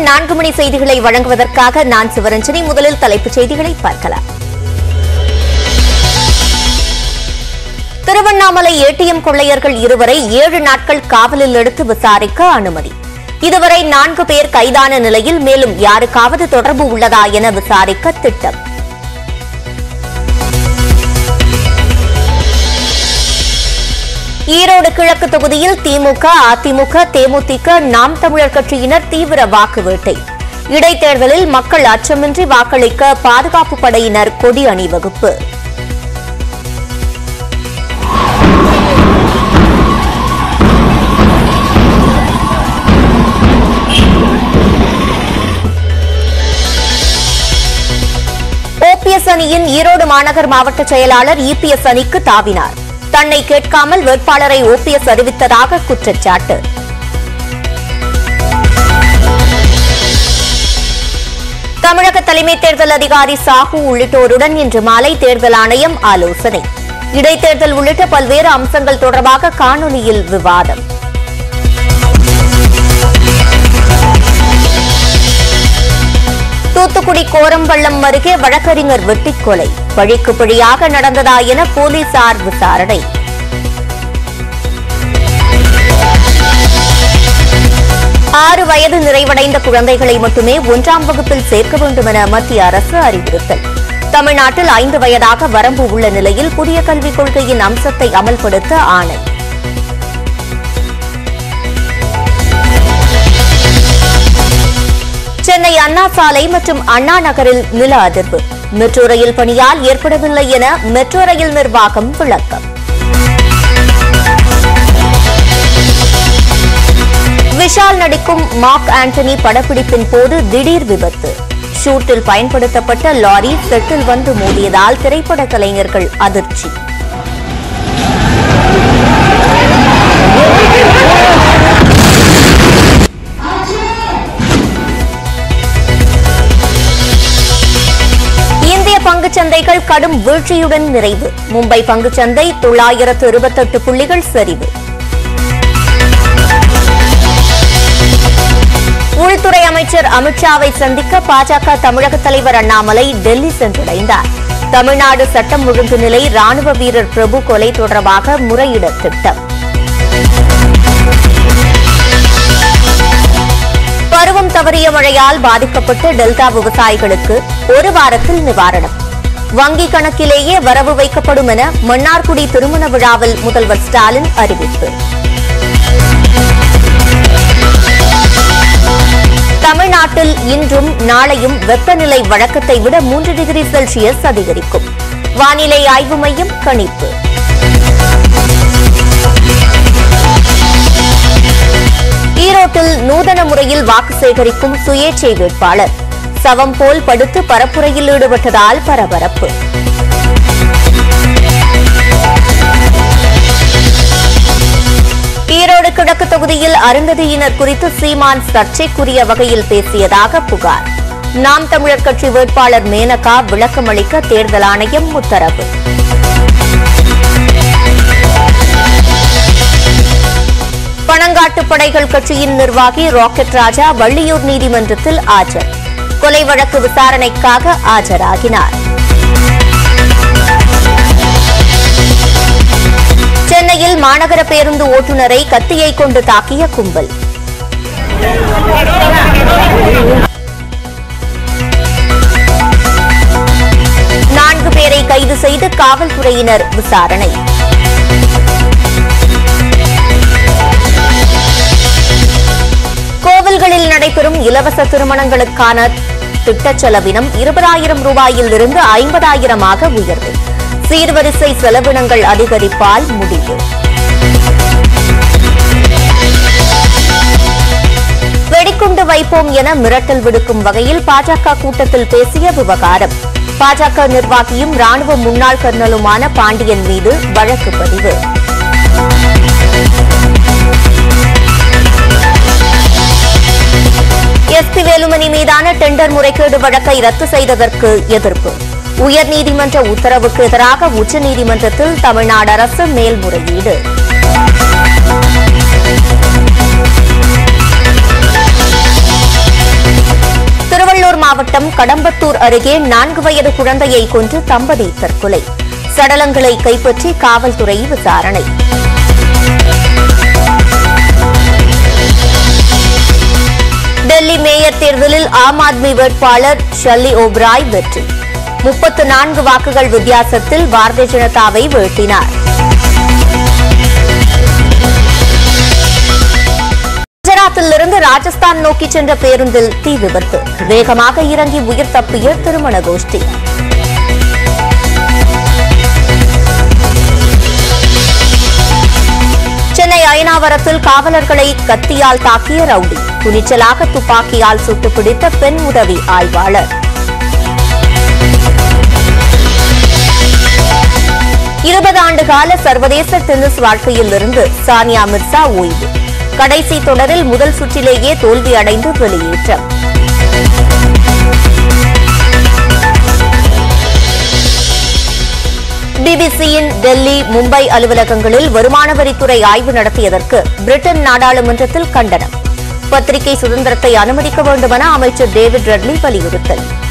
நான்கு மணி செய்திகளை வழங்குவதற்காக நான் சிவரஞ்சனி முதலில் தலைப்புச் செய்திகளை பார்க்கலாம் திருவண்ணாமலை ஏடிஎம் கொள்ளையர்கள் இருவரை ஏழு நாட்கள் காவலில் எடுத்து விசாரிக்க அனுமதி இதுவரை நான்கு பேர் கைதான நிலையில் மேலும் யாருக்காவது தொடர்பு உள்ளதா என விசாரிக்க திட்டம் ஈரோடு கிழக்கு தொகுதியில் திமுக அதிமுக தேமுதிக நாம் தமிழர் கட்சியினர் தீவிர வாக்கு வேட்டை இடைத்தேர்தலில் மக்கள் அச்சமின்றி வாக்களிக்க பாதுகாப்பு படையினர் கொடி அணிவகுப்பு ஓபிஎஸ் அணியின் ஈரோடு மாநகர் மாவட்ட செயலாளர் இபிஎஸ் அணிக்கு தாவினார் தன்னை கேட்காமல் வேட்பாளரை ஓபிஎஸ் அறிவித்ததாக குற்றச்சாட்டு தமிழக தலைமை தேர்தல் அதிகாரி சாஹூ உள்ளிட்டோருடன் இன்று மாலை தேர்தல் ஆணையம் ஆலோசனை இடைத்தேர்தல் உள்ளிட்ட பல்வேறு அம்சங்கள் தொடர்பாக காணொலியில் விவாதம் தூத்துக்குடி கோரம்பள்ளம் அருகே வழக்கறிஞர் வெட்டிக் கொலை பழிக்கு பழியாக நடந்ததா என போலீசார் விசாரணை ஆறு வயது நிறைவடைந்த குழந்தைகளை மட்டுமே ஒன்றாம் வகுப்பில் சேர்க்க வேண்டும் என மத்திய அரசு அறிவுறுத்தல் தமிழ்நாட்டில் ஐந்து வயதாக வரம்பு உள்ள நிலையில் புதிய கல்விக் கொள்கையின் அம்சத்தை அமல்படுத்த ஆணை சென்னை அண்ணா சாலை மற்றும் அண்ணா நகரில் நில அதிர்வு மெட்ரோ ரயில் பணியால் ஏற்படவில்லை என மெட்ரோ ரயில் நிர்வாகம் விளக்கம் விஷால் நடிக்கும் மார்க் ஆண்டனி படப்பிடிப்பின் போது திடீர் விபத்து ஷூட்டில் பயன்படுத்தப்பட்ட லாரி செட்டில் வந்து மோதியதால் திரைப்பட கலைஞர்கள் அதிர்ச்சி இந்திய பங்குச் சந்தைகள் கடும் வீழ்ச்சியுடன் நிறைவு மும்பை பங்குச் சந்தை தொள்ளாயிரத்து இருபத்தெட்டு புள்ளிகள் சரிவு உள்துறை அமைச்சர் அமித்ஷாவை சந்திக்க பாஜக தமிழக தலைவர் அண்ணாமலை டெல்லி சென்றடைந்தார் தமிழ்நாடு சட்டம் ஒழுங்கு நிலை ராணுவ வீரர் பிரபு கொலை தொடர்பாக முறையிட திட்டம் பருவம் தவறிய மழையால் பாதிக்கப்பட்ட டெல்டா விவசாயிகளுக்கு ஒரு வாரத்தில் நிவாரணம் வங்கி கணக்கிலேயே வரவு வைக்கப்படும் என மன்னார்குடி திருமண விழாவில் முதல்வர் ஸ்டாலின் அறிவிப்பு தமிழ்நாட்டில் இன்றும் நாளையும் வெப்பநிலை வழக்கத்தை விட மூன்று டிகிரி செல்சியஸ் அதிகரிக்கும் வானிலை ஆய்வு மையம் கணிப்பு ஈரோட்டில் நூதன முறையில் வாக்கு சேகரிக்கும் சுயேட்சை வேட்பாளர் சவம் போல் படுத்து பரப்புரையில் ஈடுபட்டதால் பரபரப்பு ஈரோடு கிழக்கு தொகுதியில் அருந்ததியினர் குறித்து சீமான் சர்ச்சைக்குரிய வகையில் பேசியதாக புகார் நாம் தமிழர் கட்சி வேட்பாளர் மேனகா விளக்கமளிக்க தேர்தல் ஆணையம் உத்தரவு பணங்காட்டு படைகள் கட்சியின் நிர்வாகி ராக்கெட் ராஜா வள்ளியூர் நீதிமன்றத்தில் ஆஜர் கொலை வழக்கு விசாரணைக்காக ஆஜராகினார் சென்னையில் மாநகர பேருந்து ஓட்டுநரை கத்தியை கொண்டு தாக்கிய கும்பல் நான்கு பேரை கைது செய்து காவல்துறையினர் விசாரணை கோவில்களில் நடைபெறும் இலவச திருமணங்களுக்கான திட்டச் செலவினம் இருபதாயிரம் ரூபாயில் இருந்து ஐம்பதாயிரமாக உயர்வு சீர்வரிசை செலவினங்கள் அதிகரிப்பால் முடிவு வெடிகுண்டு வைப்போம் என மிரட்டல் விடுக்கும் வகையில் பாஜக கூட்டத்தில் பேசிய விவகாரம் பாஜக நிர்வாகியும் ராணுவ முன்னாள் கர்னலுமான பாண்டியன் மீது வழக்கு பதிவு எஸ்பி வேலுமணி மீதான டெண்டர் முறைகேடு வழக்கை ரத்து செய்ததற்கு எதிர்ப்பு உயர்நீதிமன்ற உத்தரவுக்கு எதிராக உச்சநீதிமன்றத்தில் தமிழ்நாடு அரசு மேல்முறையீடு கடலூர் மாவட்டம் கடம்பத்தூர் அருகே நான்கு வயது குழந்தையை கொன்று தம்பதி தற்கொலை சடலங்களை கைப்பற்றி காவல்துறை விசாரணை டெல்லி மேயர் தேர்தலில் ஆம் ஆத்மி வேட்பாளர் ஷல்லி ஓப்ராய் வெற்றி முப்பத்து நான்கு வாக்குகள் வித்தியாசத்தில் பாரதிய ஜனதாவை வீழ்த்தினார் குஜராத்திலிருந்து ராஜஸ்தான் நோக்கி சென்ற பேருந்தில் தீ விபத்து வேகமாக இறங்கி உயிர் தப்பிய திருமண கோஷ்டி சென்னை அயனாவரத்தில் காவலர்களை கத்தியால் தாக்கிய ரவுடி துணிச்சலாக துப்பாக்கியால் சுட்டு பிடித்த பெண் உதவி ஆய்வாளர் இருபது ஆண்டு கால சர்வதேச டென்னிஸ் வாழ்க்கையில் இருந்து சானியா மிர்சா ஓய்வு கடைசி தொடரில் முதல் சுற்றிலேயே தோல்வி அடைந்து வெளியேற்றம் பிபிசியின் டெல்லி மும்பை அலுவலகங்களில் வருமான வரித்துறை ஆய்வு நடத்தியதற்கு பிரிட்டன் நாடாளுமன்றத்தில் கண்டனம் பத்திரிகை சுதந்திரத்தை அனுமதிக்க வேண்டுமென அமைச்சர் டேவிட் ரெட்லி வலியுறுத்தல்